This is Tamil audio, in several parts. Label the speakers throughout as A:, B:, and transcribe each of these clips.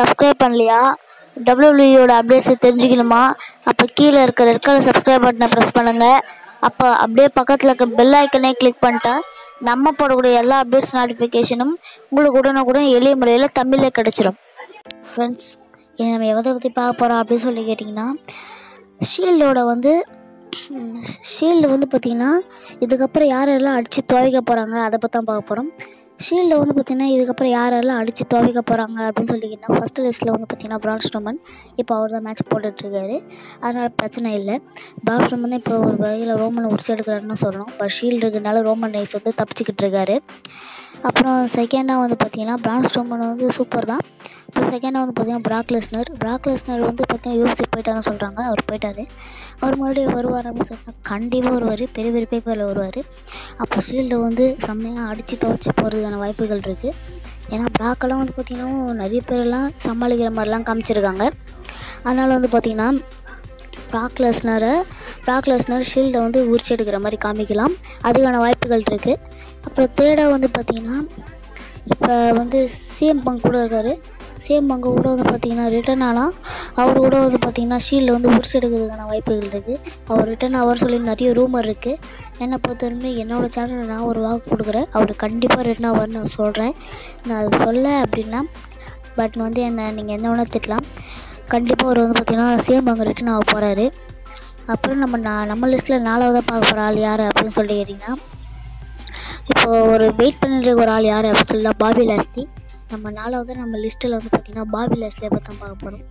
A: சப்ஸ்கிரைப் பண்ணலையா டபிள்யூபிள்யூட அப்டேட்ஸை தெரிஞ்சுக்கணுமா அப்போ கீழே இருக்கிற ரெட் கலர் சப்ஸ்கிரைப் பட்டனை ப்ரெஸ் பண்ணுங்கள் அப்போ அப்படியே பக்கத்தில் இருக்க பெல் ஐக்கனே கிளிக் பண்ணிட்டா நம்ம போடக்கூடிய எல்லா அப்டேட்ஸ் நோட்டிஃபிகேஷனும் உங்களுக்கு உடனுக்குடன் எளிய முறையில் தமிழில் கிடச்சிரும் ஃப்ரெண்ட்ஸ் இதை நம்ம எதை பற்றி பார்க்க போகிறோம் அப்படின்னு சொல்லி கேட்டிங்கன்னா ஷீல்டோட வந்து ஷீல்டு வந்து பார்த்திங்கன்னா இதுக்கப்புறம் யாரெல்லாம் அடித்து துவைக்க போகிறாங்க அதை பற்றி தான் பார்க்க போகிறோம் ஷீல்டு வந்து பார்த்திங்கன்னா இதுக்கப்புறம் யாரெல்லாம் அடித்து துவைக்க போகிறாங்க அப்படின்னு சொல்லிக்கிட்டா ஃபஸ்ட்டு லிஸ்ட்டில் வந்து பார்த்திங்கன்னா பிரான் ஸ்டோமன் இப்போ அவர் தான் மேட்ச் போட்டுட்ருக்காரு அதனால் பிரச்சனை இல்லை பிரான் ஸ்டோமன் தான் இப்போ ஒரு வகையில் ரோமனை உரிச்சு எடுக்கிறாருன்னு சொல்லணும் இப்போ ஷீல்டு இருக்கனால ரோமன் ரைஸ் வந்து தப்பிச்சுக்கிட்டு இருக்காரு அப்புறம் செகண்டாக வந்து பார்த்திங்கன்னா பிரான் ஸ்டோமன் வந்து சூப்பர் தான் அப்புறம் செகண்டாக வந்து பார்த்திங்கன்னா பிராக் லெஸ்னர் பிராக் லெஸ்னர் வந்து பார்த்திங்கன்னா யூஎஃப்சி போயிட்டாருன்னு சொல்கிறாங்க அவர் போயிட்டார் அவர் மறுபடியும் வருவார் அப்படின்னு சொன்னால் கண்டிப்பாக வருவார் பெரிய பெரிய பேப்பரில் வருவார் அப்போ ஷீல்டு வந்து செம்மையாக அடித்து துவச்சி போகிறதுக்கான வாய்ப்புகள் இருக்குது ஏன்னா பிராக்கெல்லாம் வந்து பார்த்திங்கன்னா நிறைய பேரெல்லாம் சமாளிக்கிற மாதிரிலாம் காமிச்சிருக்காங்க அதனால் வந்து பார்த்திங்கன்னா ப்ராக் லெஸ்னரை ப்ராக் லெஸ்னர் ஷீல்டை வந்து உரிச்சு எடுக்கிற மாதிரி காமிக்கலாம் அதுக்கான வாய்ப்புகள் இருக்குது அப்புறம் தேர்டாக வந்து பார்த்திங்கன்னா இப்போ வந்து சிஎம் பங்க் கூட இருக்கார் சிஎம் பங்கு கூட வந்து பார்த்திங்கன்னா ரிட்டர்ன் ஆனால் அவர் கூட வந்து பார்த்திங்கன்னா ஷீல்டை வந்து உரிச்சு எடுக்கிறதுக்கான வாய்ப்புகள் இருக்குது அவர் ரிட்டர்ன் ஆவார் சொல்லி நிறைய ரூமர் இருக்குது என்னை பொறுத்தவரைமே என்னோடய சேனலில் நான் ஒரு வாக்கு கொடுக்குறேன் அவர் கண்டிப்பாக ரிட்டர்ன் ஆவார்னு நான் சொல்கிறேன் நான் அது சொல்ல அப்படின்னா பட் வந்து என்னை நீங்கள் என்ன வேணால் திட்டலாம் கண்டிப்பாக அவர் வந்து பார்த்திங்கன்னா சேம் அங்கே ரிட்டர்ன் ஆக போகிறாரு அப்புறம் நம்ம நான் நம்ம லிஸ்ட்டில் நாலாவதாக பார்க்க போகிற ஆள் யார் அப்படின்னு சொல்லி கேட்டிங்கன்னா இப்போ ஒரு வெயிட் பண்ணிட்டு ஒரு ஆள் யார் அப்படின்னு சொல்லலாம் பாபி லாஸ்தி நம்ம நாலாவது நம்ம லிஸ்ட்டில் வந்து பார்த்திங்கன்னா பாபி லாஸ்லியை பற்றி தான் பார்க்க போகிறோம்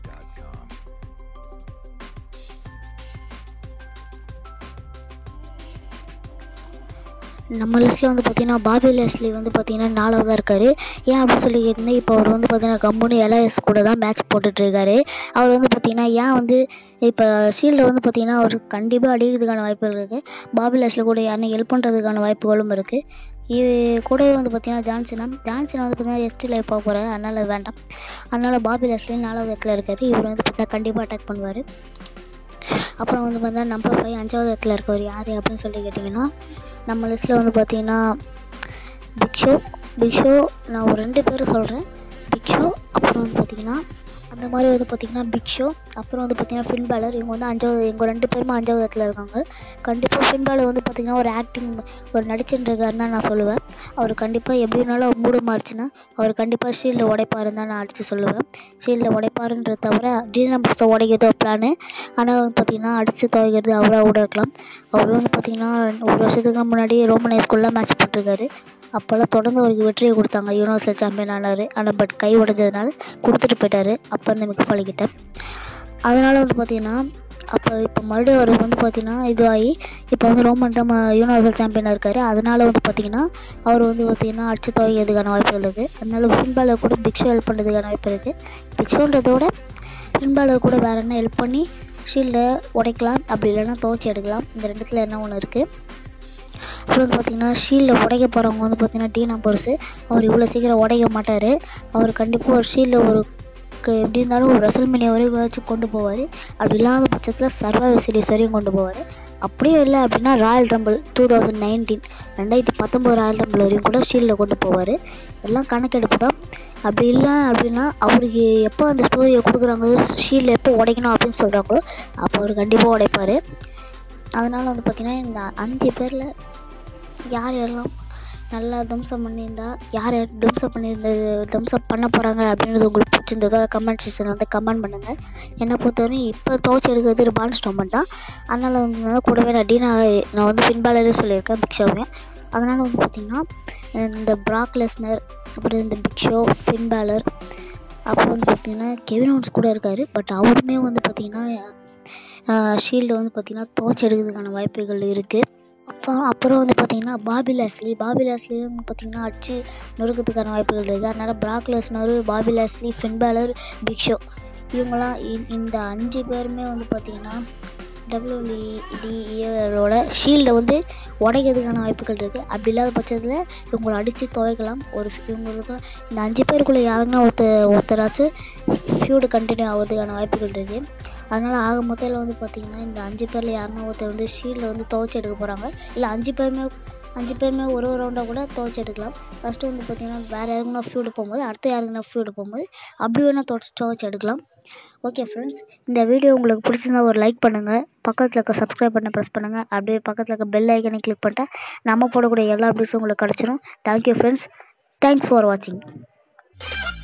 A: நம்ம லிஸ்ட்டில் வந்து பார்த்திங்கன்னா பாபி லெஸ்லி வந்து பார்த்திங்கன்னா நாலாவதாக இருக்கார் ஏன் அப்படின்னு சொல்லி கேட்டிங்கன்னா இப்போ அவர் வந்து பார்த்திங்கன்னா கம்பெனி எல்ஐஎஸ் கூட தான் மேட்ச் போட்டுட்ருக்காரு அவர் வந்து பார்த்திங்கன்னா ஏன் வந்து இப்போ ஷீல்டை வந்து பார்த்திங்கன்னா அவர் கண்டிப்பாக அடிக்கிறதுக்கான வாய்ப்புகள் இருக்குது பாபி லெஸ்லி கூட யாருன்னா ஹெல்ப் பண்ணுறதுக்கான வாய்ப்புகளும் இருக்குது இது கூடவே வந்து பார்த்திங்கன்னா ஜான்சினா ஜான்சினா வந்து பார்த்திங்கன்னா எஸ்டியில் போக போகிறாரு அதனால் வேண்டாம் அதனால் பாபி லெஸ்லி நாலாவது இடத்துல இருக்கார் இவர் வந்து பார்த்தீங்கன்னா கண்டிப்பாக அட்டாக் பண்ணுவார் அப்புறம் வந்து பார்த்தீங்கன்னா நம்பர் ஃபைவ் அஞ்சாவது இடத்துல இருக்கவர் யார் அப்படின்னு சொல்லி கேட்டிங்கன்னா நம்ம லிஸ்ட்டில் வந்து பார்த்தீங்கன்னா பிக்ஷோ பிக்ஷோ நான் ஒரு ரெண்டு பேரும் சொல்கிறேன் பிக்ஷோ அப்புறம் வந்து பார்த்திங்கன்னா அந்த மாதிரி வந்து பார்த்திங்கன்னா பிக்ஷோ அப்புறம் வந்து பார்த்திங்கன்னா ஃபின் பேலர் இவங்க வந்து அஞ்சாவது எங்கள் ரெண்டு பேருமே அஞ்சாவது இடத்துல இருக்காங்க கண்டிப்பாக ஃபின் பேலர் வந்து பார்த்திங்கன்னா ஒரு ஆக்டிங் ஒரு நடிச்சுருக்காருன்னு நான் சொல்லுவேன் அவர் கண்டிப்பாக எப்படினாலும் அவர் மூடு மாறுச்சுன்னா அவர் கண்டிப்பாக ஷீல்டை உடைப்பாருன்னு தான் நான் அடித்து சொல்லுவேன் ஷீல்டை உடைப்பாருன்றது தவிர டி நம்பர்ஸை உடைக்கிறது ஒரு பிளானு ஆனால் வந்து பார்த்திங்கன்னா அடித்து துவைக்கிறது அவராக கூட இருக்கலாம் அவர் வந்து பார்த்திங்கன்னா ஒரு வருஷத்துக்கு முன்னாடி ரோமன் ஸ்கூலில் மேட்ச் போட்டிருக்காரு அப்போல்லாம் தொடர்ந்து அவருக்கு வெற்றியை கொடுத்தாங்க யூனிவர்சல் சாம்பியன் ஆனார் ஆனால் பட் கை உடைஞ்சதுனால கொடுத்துட்டு போயிட்டார் அப்போ அந்த மிக பழகிட்ட அதனால் வந்து பார்த்திங்கன்னா அப்போ இப்போ மறுபடியும் அவர் வந்து பார்த்திங்கன்னா இதுவாகி இப்போ வந்து ரோமன் தான் யூனிவர்சல் சாம்பியனாக இருக்கார் அதனால் வந்து பார்த்திங்கன்னா அவர் வந்து பார்த்திங்கன்னா அடிச்சு துவைக்கிறதுக்கான வாய்ப்புகள் இருக்குது அதனால ஃபின்பாலர் கூட பிக்ஷோ ஹெல்ப் பண்ணுறதுக்கான வாய்ப்பு இருக்குது பிக்ஷோன்றதோட ஃபின்பாலர் கூட வேறு என்ன ஹெல்ப் பண்ணி ஷீல்டை உடைக்கலாம் அப்படி இல்லைன்னா துவச்சி எடுக்கலாம் இந்த ரெண்டுத்தில் என்ன ஒன்று இருக்குது அப்புறம் வந்து பார்த்திங்கன்னா ஷீல்டை உடைக்க போகிறவங்க வந்து பார்த்திங்கன்னா டீனா பொருசு அவர் இவ்வளோ சீக்கிரம் உடைக்க மாட்டார் அவர் கண்டிப்பாக ஒரு ஷீல்டை ஒரு எப்படி இருந்தாலும் ஒரு ரெசல்மேனியா வரைக்கும் வச்சு கொண்டு போவார் அப்படி இல்லாத பட்சத்தில் சர்வைவ் சீரிஸ் வரையும் கொண்டு போவார் அப்படியே இல்லை அப்படின்னா Royal Rumble two thousand nineteen ரெண்டாயிரத்தி பத்தொம்போது ராயல் ரம்பிள் வரையும் கூட ஷீல்டில் கொண்டு போவார் எல்லாம் கணக்கெடுப்பு தான் அப்படி இல்லை அப்படின்னா அவருக்கு எப்போ அந்த ஸ்டோரியை கொடுக்குறாங்களோ ஷீல்டில் எப்போ உடைக்கணும் அப்படின்னு சொல்கிறாங்களோ அப்போ அவர் கண்டிப்பாக உடைப்பார் அதனால் வந்து பார்த்திங்கன்னா இந்த அஞ்சு பேரில் யார் யாரெல்லாம் நல்லா தம்சம் பண்ணியிருந்தா யார் யார் தம்சம் பண்ணியிருந்தது தம்சம் பண்ண போகிறாங்க அப்படின்றது உங்களுக்கு பிடிச்சிருந்ததோ கமெண்ட் செக்ஷன் வந்து கமெண்ட் பண்ணுங்கள் என்னை பொறுத்தவரையும் இப்போ துவச்சி எடுக்கிறது பான் ஸ்டோமன் தான் அதனால் வந்து கூடவே நான் டீனா நான் வந்து பின்பாலரே சொல்லியிருக்கேன் பிக்ஷாவையும் அதனால் வந்து பார்த்திங்கன்னா இந்த ப்ராக் லெஸ்னர் அப்புறம் இந்த பிக்ஷோ ஃபின்பேலர் அப்புறம் வந்து பார்த்திங்கன்னா கெவின் ஓன்ஸ் கூட இருக்கார் பட் அவருமே வந்து பார்த்திங்கன்னா ஷீல்டு வந்து பார்த்திங்கன்னா துவச்சி எடுக்கிறதுக்கான வாய்ப்புகள் இருக்குது அப்புறம் அப்புறம் வந்து பார்த்திங்கன்னா பாபி லாஸ்லி பாபி லாஸ்லியும் வந்து பார்த்திங்கன்னா அடிச்சு நொறுக்கிறதுக்கான வாய்ப்புகள் இருக்குது அதனால் Brock Lesnar Bobby Lashley Finn Balor Big Show இவங்களாம் இந்த அஞ்சு பேருமே வந்து பார்த்திங்கன்னா டபிள்யூடிஇயோட ஷீல்டை வந்து உடைக்கிறதுக்கான வாய்ப்புகள் இருக்குது அப்படி இல்லாத பட்சத்தில் இவங்களை அடித்து துவைக்கலாம் ஒரு இவங்களுக்கு இந்த அஞ்சு பேருக்குள்ளே யாருன்னா ஒருத்தர் ஒருத்தராச்சும் ஃபியூடு கண்டினியூ ஆகிறதுக்கான வாய்ப்புகள் இருக்குது அதனால் ஆக மொத்தத்தில் வந்து பார்த்திங்கன்னா இந்த அஞ்சு பேரில் யாருன்னா ஒருத்தர் வந்து ஷீல்டில் வந்து துவைச்சி எடுக்க போகிறாங்க இல்லை அஞ்சு பேருமே அஞ்சு பேருமே ஒரு ஒரு ரவுண்டாக கூட துவச்சி எடுக்கலாம் ஃபஸ்ட்டு வந்து பார்த்திங்கன்னா வேறு யாருக்குன்னா ஃபியூடு போகும்போது அடுத்து யாருக்குன்னா ஃபியூடு போகும்போது அப்படி வேணால் துவச்சி துவச்சி எடுக்கலாம் ஓகே ஃப்ரெண்ட்ஸ் இந்த வீடியோ உங்களுக்கு பிடிச்சிருந்தா ஒரு லைக் பண்ணுங்கள் பக்கத்தில் இருக்க சப்ஸ்கிரைப் பண்ண ப்ரெஸ் பண்ணுங்கள் அப்படியே பக்கத்தில் இருக்க பெல் ஐக்கனை கிளிக் பண்ணிட்டா நம்ம போடக்கூடிய எல்லா அப்டேட்ஸும் உங்களுக்கு கிடச்சிரும் தேங்க்யூ ஃப்ரெண்ட்ஸ் தேங்க்ஸ் ஃபார் வாட்சிங்